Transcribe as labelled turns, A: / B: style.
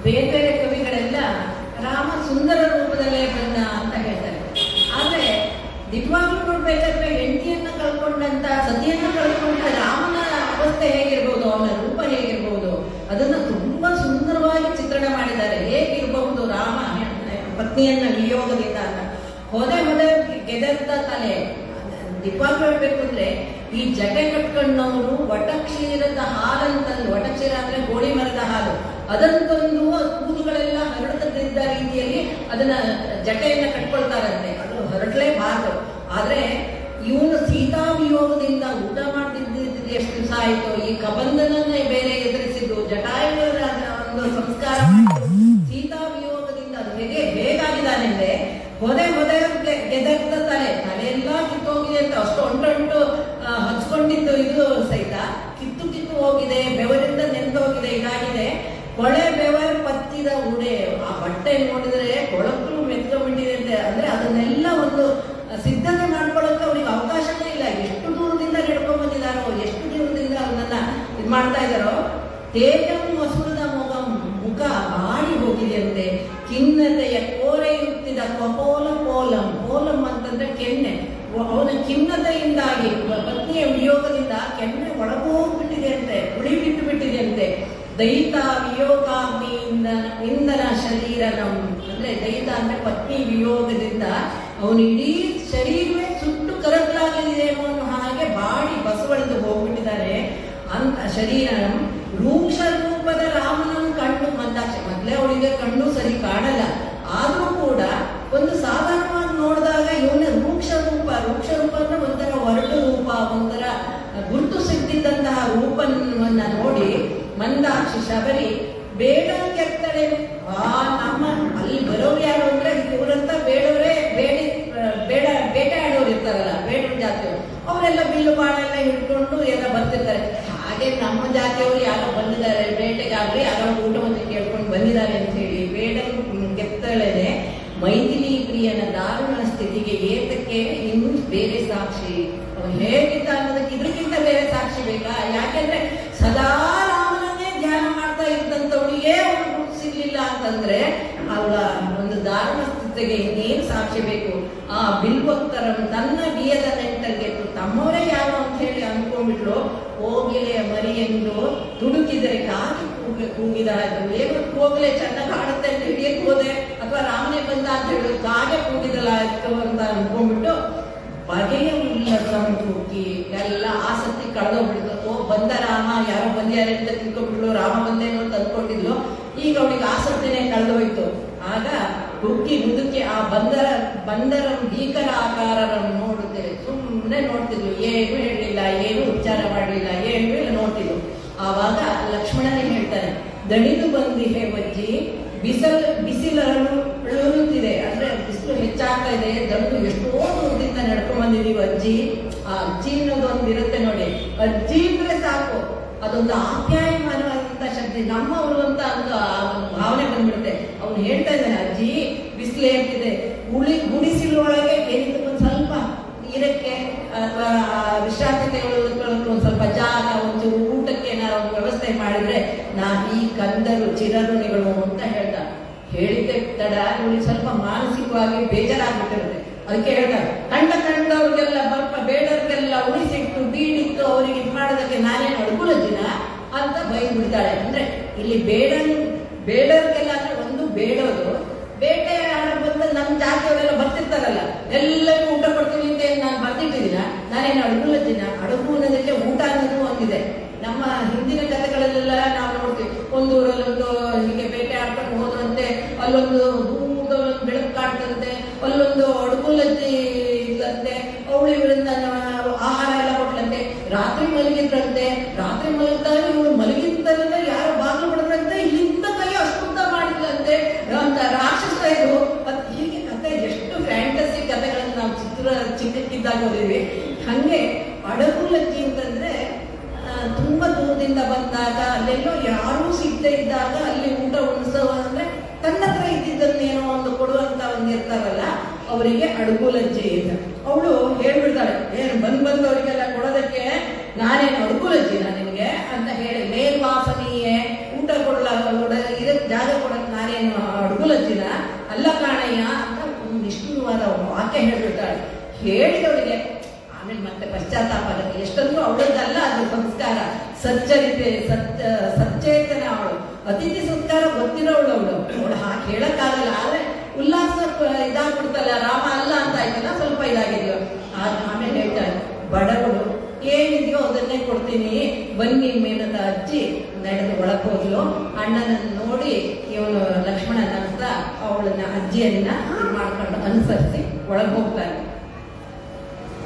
A: ಬೇರೆ ಬೇರೆ ಕವಿಗಳೆಲ್ಲ ರಾಮ ಸುಂದರ ರೂಪದಲ್ಲೇ ಬಂದ ಅಂತ ಹೇಳ್ತಾರೆ ಆದ್ರೆ ನಿಜವಾಗ್ಲೂ ನೋಡ್ಬೇಕಾದ್ರೆ ಹೆಂಡತಿಯನ್ನ ಕಳ್ಕೊಂಡಂತ ಸತಿಯನ್ನ ಕಳ್ಕೊಂಡ ರಾಮನ ಅವಸ್ಥೆ ಹೇಗಿರ್ಬೋದು ಅವನ ರೂಪ ಹೇಗಿರ್ಬೋದು ಅದನ್ನ ತುಂಬಾ ಸುಂದರವಾಗಿ ಚಿತ್ರಣ ಮಾಡಿದ್ದಾರೆ ಹೇಗಿರಬಹುದು ರಾಮ ಪತ್ನಿಯನ್ನ ವಿಯೋಗದಿಂದ ಅಂತ ಹೋದೆ ಹೋದೆ ಗೆದರ್ದ ತಲೆ ನಿಜವಾಗ್ಲೂ ಹೇಳ್ಬೇಕು ಅಂದ್ರೆ ಈ ಜಗೆ ಕಟ್ಕೊಂಡವರು ವಟಕ್ಷೀರದ ಹಾಲಂತಂದು ವಟಕ್ಷೀರ ಅಂದ್ರೆ ಗೋಳಿ ಮರದ ಹಾಲು ಅದನ್ನು ತಂದು ಆ ಕೂದಲುಗಳೆಲ್ಲ ಹರಡದಿದ್ದ ರೀತಿಯಲ್ಲಿ ಅದನ್ನ ಜಟೆಯನ್ನ ಕಟ್ಕೊಳ್ತಾರಂತೆ ಅದು ಹರಡಲೇಬಾರದು ಆದ್ರೆ ಇವನು ಸೀತಾ ವಿಯೋಗದಿಂದ ಊಟ ಮಾಡ್ತಿದ್ದಿದ್ದು ಎಷ್ಟು ದಿವಸ ಆಯ್ತು ಈ ಕಬಂಧನನ್ನೇ ಬೇರೆ ಎದುರಿಸಿದ್ದು ಜಟಾಯುಗಳ ಒಂದು ಸಂಸ್ಕಾರ ಮಾಡಿದ್ದು ಸೀತಾ ವಿಯೋಗದಿಂದ ಅದು ಹೇಗೆ ಹೇಗಾಗಿದ್ದಾನೆಂದ್ರೆ ಹೊದೆ ಹೊದೆ ಗೆ- ಗೆದರ್ದ ತಲೆ ತಲೆಯೆಲ್ಲ ಕಿತ್ತೋಗಿದೆ ಅಂತ ಅಷ್ಟು ಒಂಟೊಂಟು ಆ, ಹಚ್ಕೊಂಡಿದ್ದು ಇದು ಸಹಿತ ಕಿತ್ತು ಕಿತ್ತು ಹೋಗಿದೆ ಬೆವರಿಂದ ನೆಂದು ಹೋಗಿದೆ ಇದಾಗಿದೆ ಕೊಳೆ ಬೆವರ್ ಪತ್ತಿದ ಉಡೆ ಆ ಬಟ್ಟೆ ನೋಡಿದ್ರೆ ಕೊಳಕು ಮೆತ್ಕೊಂಡ್ಬಿಟ್ಟಿದೆ ಅಂತ ಅಂದ್ರೆ ಅದನ್ನೆಲ್ಲ ಒಂದು ಸಿದ್ಧತೆ ಮಾಡ್ಕೊಳ್ಳೋಕೆ ಅವ್ರಿಗೆ ಅವಕಾಶನೇ ಇಲ್ಲ ಎಷ್ಟು ದೂರದಿಂದ ನಡ್ಕೊಂಡ್ ಬಂದಿದಾರೋ ಎಷ್ಟು ದೂರದಿಂದ ಅದನ್ನ ಇದು ಮಾಡ್ತಾ ಇದಾರೋ ತೇಜಂ ಮಸುರದ ಮುಖ ಮುಖ ಬಾಡಿ ಹೋಗಿದೆಯಂತೆ ಖಿನ್ನತೆಯ ಕೋರೆಯುತ್ತಿದ ಕಪೋಲ ಪೋಲಂ ಪೋಲಂ ಅಂತಂದ್ರೆ ಕೆನ್ನೆ ಅವನ ಖಿನ್ನತೆಯಿಂದಾಗಿ ಪತ್ನಿಯ ವಿಯೋಗದಿಂದ ಕೆನ್ನೆ ಒಳಗೋಗ್ಬಿಟ್ಟಿದೆ ಅಂತೆ ಉಳಿ ಬಿಟ್ಟು ಬಿಟ್ಟಿದೆ ಅಂತೆ ದೈತ ವಿಯೋಗಾಗ್ನಿಯಿಂದ ಇಂಧನ ಶರೀರನಂ ಅಂದ್ರೆ ದೈತ ಅಂದ್ರೆ ಪತ್ನಿ ವಿಯೋಗದಿಂದ ಅವನ ಇಡೀ ಶರೀರವೇ ಸುಟ್ಟು ಕರಕಲಾಗಿದೆ ಅನ್ನೋ ಹಾಗೆ ಬಾಡಿ ಬಸವಳಿದು ಹೋಗ್ಬಿಟ್ಟಿದ್ದಾರೆ ಅಂತ ಶರೀರ ರೂಕ್ಷ ರೂಪದ ರಾಮನನ್ನು ಕಂಡು ಮಂದಾಕ್ಷ ಮೊದ್ಲೇ ಅವಳಿಗೆ ಕಣ್ಣು ಸರಿ ಕಾಣಲ್ಲ ಆದ್ರೂ ಕೂಡ ಒಂದು ಸಾಧಾರಣವಾಗಿ ನೋಡಿದಾಗ ಇವನ ರೂಕ್ಷ ರೂಪ ರೂಕ್ಷ ರೂಪ ಅಂದ್ರೆ ಒಂಥರ ಒರಟು ರೂಪ ಒಂಥರ ಗುರುತು ಸಿಗ್ತಿದ್ದಂತಹ ರೂಪವನ್ನ ನೋಡಿ ಮಂದಾಕ್ಷಿ ಶಬರಿ ಬೇಡ ಕೆತ್ತಡೆ ಆ ನಮ್ಮ ಅಲ್ಲಿ ಬರೋರು ಯಾರು ಅಂದ್ರೆ ಇವರಂತ ಬೇಡವರೇ ಬೇಡಿ ಬೇಡ ಬೇಟೆ ಆಡೋರು ಇರ್ತಾರಲ್ಲ ಬೇಡರ ಜಾತಿಯವರು ಅವರೆಲ್ಲ ಬಿಲ್ಲು ಬಾಣ ಎಲ್ಲ ಹಿಡ್ಕೊಂಡು ಎಲ್ಲ ಬರ್ತಿರ್ತಾರೆ ಹಾಗೆ ನಮ್ಮ ಜಾತಿಯವರು ಯಾರೋ ಬಂದಿದ್ದಾರೆ ಬೇಟೆಗಾಗ್ಲಿ ಯಾರೋ ಊಟವನ್ನು ಕೇಳ್ಕೊಂಡು ಬಂದಿದ್ದಾರೆ ಅಂತ ಹೇಳಿ ಬೇಡ ಕೆತ್ತಳೆನೆ ಮೈಥಿಲಿ ಪ್ರಿಯನ ದಾರುಣ ಸ್ಥಿತಿಗೆ ಏತಕ್ಕೆ ಇನ್ನು ಬೇರೆ ಸಾಕ್ಷಿ ಅವನು ಹೇಗಿದ್ದ ಅನ್ನೋದಕ್ಕೆ ಇದಕ್ಕಿಂತ ಬೇರೆ ಸಾಕ್ಷಿ ಬೇಕಾ ಯಾಕೆಂದ್ರೆ ಸದಾ ರಾಮನನ್ನೇ ಧ್ಯಾನ ಮಾಡ್ತಾ ಇದ್ದಂಥವಳಿಗೆ ಅವನು ಗುರುತು ಸಿಗ್ಲಿಲ್ಲ ಅಂತಂದ್ರೆ ಅವಳ ಒಂದು ದಾರುಣ ಸ್ಥಿತಿಗೆ ಇನ್ನೇನು ಸಾಕ್ಷಿ ಬೇಕು ಆ ಬಿಲ್ವಕ್ತರನ್ನು ತನ್ನ ಬಿಯದ ನೆಂಟರಿಗೆ ತಮ್ಮವರೇ ಯಾರು ಅಂತ ಹೇಳಿ ಅನ್ಕೊಂಡ್ಬಿಟ್ರು ಹೋಗಿಲೆ ಮರಿ ಎಂದು ತುಡುಕಿದರೆ ಕಾಗಿ ಕೂಗ ಕೂಗಿದ ಏನು ಹೋಗಲೆ ಚೆನ್ನಾಗಿ ಕಾಣುತ್ತೆ ಅಂತ ಹಿಡಿಯಕ್ ಹೋದೆ ಅಥವಾ ರಾಮನೇ ಬಂದ ಅಂತ ಹೇಳಿ ಕಾಗೆ ಕೂಗಿದಲ್ಲ ಆಯ್ತು ಅಂತ ಅನ್ಕೊಂಡ್ಬಿಟ್ಟು ಬಗೆಯ ಉಲ್ಲಸಂ ತೂಕಿ ಎಲ್ಲ ಆಸಕ್ತಿ ಕಳೆದೋಗ್ಬಿಡ್ತು ಓ ಬಂದ ರಾಮ ಯಾರೋ ಬಂದ್ಯಾರೆ ಅಂತ ತಿಳ್ಕೊಂಡ್ಬಿಟ್ಲು ರಾಮ ಬಂದೇನೋ ಅಂತ ಅನ್ಕೊಂಡಿದ್ಲು ಈಗ ಅವಳಿಗೆ ಆಸಕ್ತಿನೇ ಕಳೆದೋಯ್ತು ಆಗ ಹುಕ್ಕಿ ಮುದುಕಿ ಆ ಬಂದರ ಬಂದರ ಭೀಕರ ಆಕಾರವನ್ನು ನೋಡುತ್ತೇವೆ ಸುಮ್ಮನೆ ನೋಡ್ತಿದ್ಲು ಏನು ಹೇಳಲಿಲ್ಲ ಏನು ಉಚ್ಚಾರ ಮಾಡಲಿಲ್ಲ ಏನು ಇಲ್ಲ ನೋಡ್ತಿದ್ಲು ಆವಾಗ ಲಕ್ಷ್ಮಣನೇ ಹೇಳ್ತಾನೆ ದಣಿದು ಬಂದಿಹೆ ಬಜ್ಜಿ ಬಿಸಲ್ ಬಿಸಿಲರುತ್ತಿದೆ ಅಂದ್ರೆ ಬಿಸಿಲು ಹೆಚ್ಚಾಗ್ತಾ ಇದೆ ದಂಡು ಎಷ್ಟೋ ದೂರದಿಂದ ನಡ್ಕೊಂಡ್ ಬಂದಿದೀವಿ ಅಜ್ಜಿ ಆ ಅಜ್ಜಿ ಅನ್ನೋದು ಒಂದು ಇರುತ್ತೆ ನೋಡಿ ಅಜ್ಜಿ ಅಂದ್ರೆ ಸಾಕು ಅದೊಂದು ಆಪ್ಯಾಯಮಾನವಾದಂತ ಶಕ್ತಿ ನಮ್ಮವರು ಅಂತ ಒಂದು ಆ ಒಂದು ಭಾವನೆ ಬಂದ್ಬಿಡುತ್ತೆ ಅವ್ನು ಹೇಳ್ತಾ ಇದ್ದಾನೆ ಅಜ್ಜಿ ಬಿಸಿಲು ಏರ್ತಿದೆ ಉಳಿ ಗುಡಿಸಿಲೊಳಗೆ ಏನಿದೆ ಒಂದ್ ಸ್ವಲ್ಪ ನೀರಕ್ಕೆ ಅಥವಾ ವಿಶ್ರಾಂತಿ ತೆಗೆದುಕೊಳ್ಳೋಕೆ ಒಂದ್ ಸ್ವಲ್ಪ ಜಾಗ ಒಂಚೂರು ಊಟಕ್ಕೆ ಏನಾರ ಒಂದು ವ್ಯವಸ್ಥೆ ಮಾಡಿದ್ರೆ ನಾ ಈ ಕಂದರು ಚಿರಋಣಿಗಳು ಅಂತ ಹೇಳ್ದ ಹೇಳಿದ್ದೆ ತಡ ಇವಳಿಗೆ ಸ್ವಲ್ಪ ಮಾನಸಿಕವಾಗಿ ಬೇಜಾರಾಗ್ಬಿಟ್ಟಿರುತ್ತೆ ಅದಕ್ಕೆ ಹೇಳ್ತಾರೆ ಕಂಡ ಕಂಡವ್ರಿಗೆಲ್ಲ ಬರ್ಪ ಬೇಡವ್ರಿಗೆಲ್ಲ ಉಳಿಸಿಟ್ಟು ಬೀಡಿಟ್ಟು ಅವರಿಗೆ ಇದು ಮಾಡೋದಕ್ಕೆ ನಾನೇನು ಅಡ್ಗುಲಜ್ಜಿನ ಅಂತ ಬೈದು ಬಿಡ್ತಾಳೆ ಅಂದ್ರೆ ಇಲ್ಲಿ ಬೇಡ ಬೇಡವ್ರಿಗೆಲ್ಲ ಅಂದ್ರೆ ಒಂದು ಬೇಡೋದು ಬೇಟೆ ಆಡ ಬಂದ ನಮ್ಮ ಜಾತಿಯವರೆಲ್ಲ ಬರ್ತಿರ್ತಾರಲ್ಲ ಎಲ್ಲರಿಗೂ ಊಟ ಕೊಡ್ತೀನಿ ಅಂತ ಏನ್ ನಾನು ಬರ್ತಿಟ್ಟಿದ್ದೀನ ನಾನೇನು ಅಡುಗುಲತ್ತಿನ ಅಡುಗು ಅನ್ನೋದಕ್ಕೆ ಊಟ ಅನ್ನೋದು ಒಂದಿದೆ ನಮ್ಮ ಹಿಂದಿನ ಕಥೆಗಳಲ್ಲೆಲ್ಲ ನಾವು ನೋಡ್ತೀವಿ ಒಂದು ಊರಲ್ಲೊಂದು ಹೀಗೆ ಬೇಟೆ ಆಡ್ಕೊಂಡು ಹೋದ್ರಂತೆ ಅಲ್ಲೊಂದು ದೂರದಲ್ಲೊಂದು ಬೆಳಕು ಕಾಡ್ತಂತೆ ಅಲ್ಲೊಂದು ಅಡುಗುಲತ್ತಿ ಇದ್ದಂತೆ ಅವಳು ಇವರಿಂದ ಆಹಾರ ಎಲ್ಲ ಕೊಟ್ಲಂತೆ ರಾತ್ರಿ ಮಲಗಿದ್ರಂತೆ ರಾತ್ರಿ ಮಲಗಿದಾಗ ಇವಳು ಮಲಗಿದ್ದಂತೆ ಯಾರೋ ಬಾಗಿಲು ಬಿಡದಂತೆ ಇಲ್ಲಿಂದ ಕೈ ಅಷ್ಟುದ್ದ ಮಾಡಿದ್ಲಂತೆ ಅಂತ ರಾಕ್ಷಸ ಇದು ಮತ್ ಹೀಗೆ ಕತೆ ಎಷ್ಟು ಫ್ಯಾಂಟಸಿ ಕಥೆಗಳನ್ನ ನಾವು ಚಿತ್ರ ಚಿಕ್ಕಕ್ಕಿದ್ದಾಗ ಓದಿದ್ವಿ ಹಂಗೆ ಅಡಗುಲಕ್ಕಿ ಅಂತಂದ್ರೆ ಆ, ತುಂಬಾ ದೂರದಿಂದ ಬಂದಾಗ ಅಲ್ಲೆಲ್ಲೋ ಯಾರೂ ಸಿಗದೆ ಇದ್ದಾಗ ಅಲ್ಲಿ ಊಟ ಉಣಿಸೋ ಅಂದ್ರೆ ತನ್ನ ಹತ್ರ ಇದ್ದಿದ್ದನ್ನೇನೋ ಒಂದು ಕೊಡುವಂತ ಒಂದು ಇರ್ತಾರಲ್ಲ ಅವರಿಗೆ ಅಡುಗುಲಜ್ಜೆ ಇದೆ ಅವಳು ಹೇಳ್ಬಿಡ್ತಾಳೆ ಏನು ಬಂದ್ ಬಂದವರಿಗೆಲ್ಲ ಕೊಡೋದಕ್ಕೆ ನಾನೇನು ಅಡುಗುಲಜ್ಜಿನ ನಿನಗೆ ಅಂತ ಹೇಳಿ ಮೇಲ್ವಾಸನೆಯೇ ಊಟ ಕೊಡಲ ಇದಕ್ಕೆ ಜಾಗ ಕೊಡಕ್ಕೆ ಅಲ್ಲ ಕಾಣಯ್ಯ ಅಂತ ಒಂದು ನಿಷ್ಠುರವಾದ ವಾಕ್ಯ ಹೇಳ್ಬಿಡ್ತಾಳೆ ಹೇಳಿದವಳಿಗೆ ಆಮೇಲೆ ಮತ್ತೆ ಪಶ್ಚಾತ್ತಾಪ ಆಗುತ್ತೆ ಎಷ್ಟಂದ್ರೂ ಅವಳದ್ದಲ್ಲ ಅದು ಸಂಸ್ಕಾರ ಸಚ್ಚರಿತೆ ಸತ್ ಸಚ್ಚೇತನ ಅವಳು ಅತಿಥಿ ಸಂಸ್ಕಾರ ಗೊತ್ತಿರೋವಳು ಅವಳು ಅವಳು ಹಾಗೆ ಹೇಳಕ್ಕಾಗಲ್ಲ ಆದ್ರೆ ಉಲ್ಲಾಸ ಪ- ಇದಾಗ್ಬಿಡ್ತಲ್ಲ ರಾಮ ಅಲ್ಲ ಅಂತ ಆಯ್ತಲ್ಲ ಸ್ವಲ್ಪ ಇದಾಗಿದ್ಯೋ ಆದ್- ಆಮೇಲೆ ಹೇಳ್ತಾಳೆ ಬಡವಳು ಏನಿದೆಯೋ ಅದನ್ನೇ ಕೊಡ್ತೀನಿ ಬನ್ನಿ ಮೇನದ ಅಜ್ಜಿ ನಡೆದು ಒಳಗೆ ಹೋದ್ಲು ಅಣ್ಣನನ್ನು ನೋಡಿ ಇವನು ಲಕ್ಷ್ಮಣನ ಅಂತ ಅವಳನ್ನ ಅಜ್ಜಿಯನ್ನ ಇದ್ ಮಾಡ್ಕೊಂಡು ಅನುಸರಿಸಿ ಒಳಗೆ ಹೋಗ್ತಾನೆ